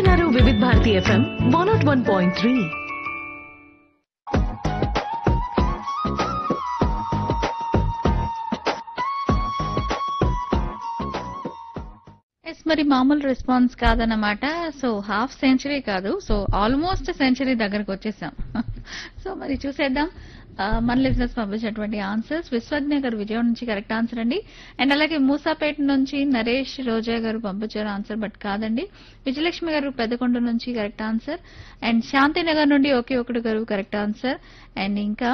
వింటున్నారు Vividh Bharati FM one nought one point three yes మరి మామూలు రెస్పాన్స్ కాదన్నమాట సో హాఫ్ సెంచరీ కాదు సో ఆల్మోస్ట్ సెంచరీ దగ్గరకు వచ్చేసాం సో మరి చూసేద్దాం ఆ, మన లిజినెస్ పంపించినటువంటి ఆన్సర్స్ విశ్వజ్ఞ గారు విజయవాడ నుంచి కరెక్ట్ ఆన్సర్ అండి అండ్ అలాగే మూసాపేట నుంచి నరేష్ రోజా గారు పంపించారు ఆన్సర్ బట్ కాదండి విజయలక్ష్మి గారు పెద్దకొండ నుంచి కరెక్ట్ ఆన్సర్ అండ్ శాంతినగర్ నుండి ఒకే ఒకటి గారు కరెక్ట్ ఆన్సర్ అండ్ ఇంకా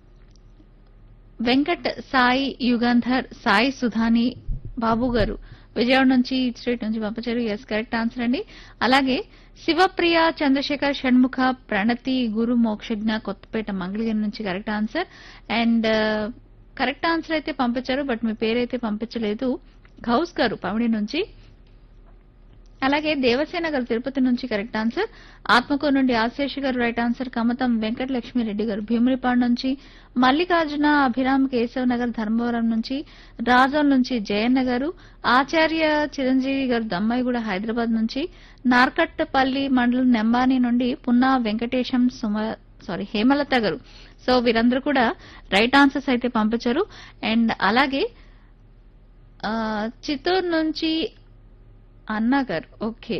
వెంకట్ సాయి యుగంధర్ సాయి సుధాని బాబు గారు విజయవాడ నుంచి స్ట్రీట్ నుంచి పంపించారు ఎస్ కరెక్ట్ ఆన్సర్ అండి అలాగే శివప్రియ చంద్రశేఖర్ షణ్ముఖ ప్రణతి గురు మోక్షజ్ఞ కొత్తపేట మంగళగిరి నుంచి correct answer and correct answer అయితే పంపించారు బట్ మీ పేరైతే పంపించలేదు గౌస్ గారు పమిడి నుంచి అలాగే దేవసేన గారు తిరుపతి నుంచి కరెక్ట్ ఆన్సర్ ఆత్మకూరు నుండి ఆశేష్ గారు రైట్ ఆన్సర్ కమతం వెంకట లక్ష్మీరెడ్డి గారు భీమునిపాడు నుంచి మల్లికార్జున అభిరామ్ కేశవ్ నగర్ ధర్మవరం నుంచి రాజం నుంచి జయన్న గారు ఆచార్య చిరంజీవి గారు దమ్మాయిగూడ హైదరాబాద్ నుంచి నార్కట్పల్లి మండలం నెంబాని నుండి పున్నా వెంకటేశం సుమ సారీ హేమలత గారు సో వీరందరూ కూడా రైట్ ఆన్సర్స్ అయితే పంపించారు అండ్ అలాగే ఆ, చిత్తూరు నుంచి అన్న గారు ఓకే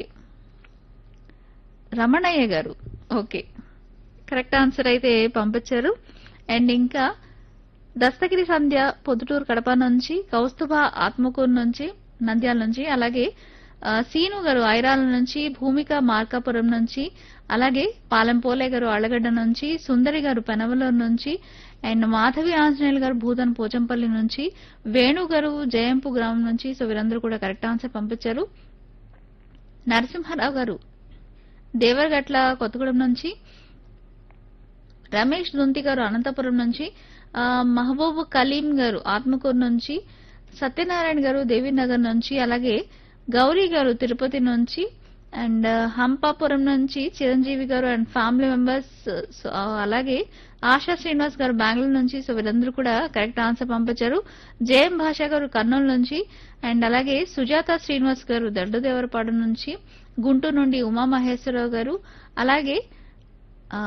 రమణయ్య గారు ఓకే కరెక్ట్ ఆన్సర్ అయితే పంపించారు అండ్ ఇంకా దస్తగిరి సంధ్య పొద్దుటూరు కడప నుంచి కౌస్తుభ ఆత్మకూరు నుంచి నంద్యాల నుంచి అలాగే ఆ, సీను గారు ఐరాల నుంచి భూమిక మార్కాపురం నుంచి అలాగే పాలెంపోలే గారు అళ్ళగడ్డ నుంచి సుందరి గారు పెనవలూరు నుంచి అండ్ మాధవి ఆంజనేయులు గారు భూతన్ పోచంపల్లి నుంచి వేణు గారు జయంపు గ్రామం నుంచి సో వీరందరూ కూడా కరెక్ట్ ఆన్సర్ పంపించారు నరసింహారావు గారు దేవరగట్ల కొత్తగూడెం నుంచి రమేష్ దుంతి గారు అనంతపురం నుంచి ఆ, మహబూబ్ కలీం గారు ఆత్మకూరు నుంచి సత్యనారాయణ గారు దేవీనగర్ నుంచి అలాగే గౌరీ గారు తిరుపతి నుంచి అండ్ హంపాపురం నుంచి చిరంజీవి గారు అండ్ ఫ్యామిలీ మెంబర్స్ అలాగే ఆశా శ్రీనివాస్ గారు బెంగళూరు నుంచి సో వీరందరూ కూడా కరెక్ట్ ఆన్సర్ పంపించారు జయం భాష గారు కర్నూలు నుంచి అండ్ అలాగే సుజాత శ్రీనివాస్ గారు దడ్డుదేవరపాడు నుంచి గుంటూరు నుండి ఉమామహేశ్వరరావు గారు అలాగే ఆ,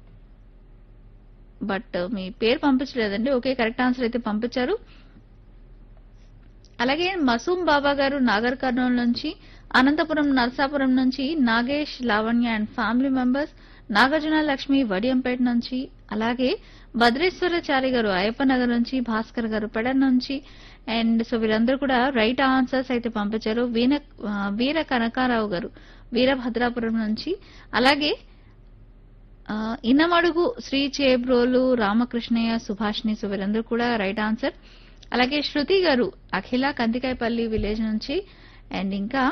బట్ మీ పేరు పంపించలేదండి ఓకే కరెక్ట్ ఆన్సర్ అయితే పంపించారు అలాగే మసూమ్ బాబా గారు నాగర్ కర్నూలు నుంచి అనంతపురం నరసాపురం నుంచి Nagesh Lavanya and family members Nagarjuna Lakshmi Vadiyampeta నుంచి అలాగే భద్రేశ్వరచారి గారు అయ్యప్ప నగర్ నుంచి భాస్కర్ గారు పెడ నుంచి అండ్ సో వీరందరూ కూడా రైట్ ఆన్సర్స్ అయితే పంపించారు వీణ ఆ, వీర కనకారావు గారు వీరభద్రాపురం నుంచి అలాగే ఆ, ఇనమడుగు శ్రీ చేబ్రోలు రామకృష్ణయ్య సుభాష్ని సో వీరందరూ కూడా రైట్ ఆన్సర్ అలాగే శృతి గారు అఖిల కందికాయపల్లి విలేజ్ నుంచి అండ్ ఇంకా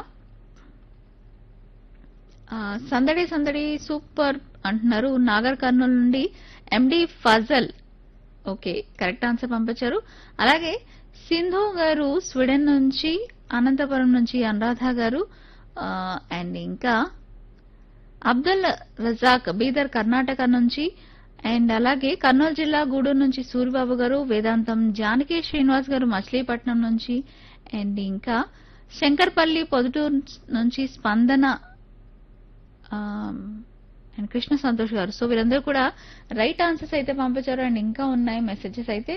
ఆ, సందడి సందడి సూపర్ అంటున్నారు నాగర్ కర్నూలు నుండి MD Fazal okay correct answer పంపించారు అలాగే సింధు గారు స్వీడన్ నుంచి అనంతపురం నుంచి అనురాధ గారు ఆ, అండ్ ఇంకా అబ్దుల్ రజాక్ బీదర్ కర్ణాటక నుంచి అండ్ అలాగే కర్నూలు జిల్లా గూడూరు నుంచి సూరిబాబు గారు వేదాంతం జానకి శ్రీనివాస్ గారు మచిలీపట్నం నుంచి అండ్ ఇంకా శంకర్పల్లి పొదుటూరు నుంచి స్పందన ఆమ్, అండ్ కృష్ణ సంతోష్ గారు సో వీరందరూ కూడా రైట్ ఆన్సర్స్ అయితే పంపించారు అండ్ ఇంకా ఉన్నాయి మెసేజెస్ అయితే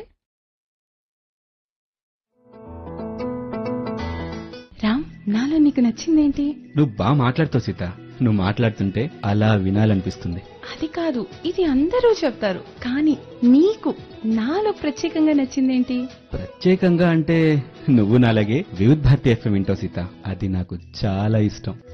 రామ్ నాలో నీకు నచ్చిందేంటి నువ్వు బాగా మాట్లాడుతావు సీత నువ్వు మాట్లాడుతుంటే అలా వినాలనిపిస్తుంది అది కాదు ఇది అందరూ చెప్తారు కానీ నీకు నాలో ప్రత్యేకంగా నచ్చిందేంటి ప్రత్యేకంగా అంటే నువ్వు నాలాగే వివిధ్ భారతి ఎఫ్ఎం వింటావు సీత అది నాకు చాలా ఇష్టం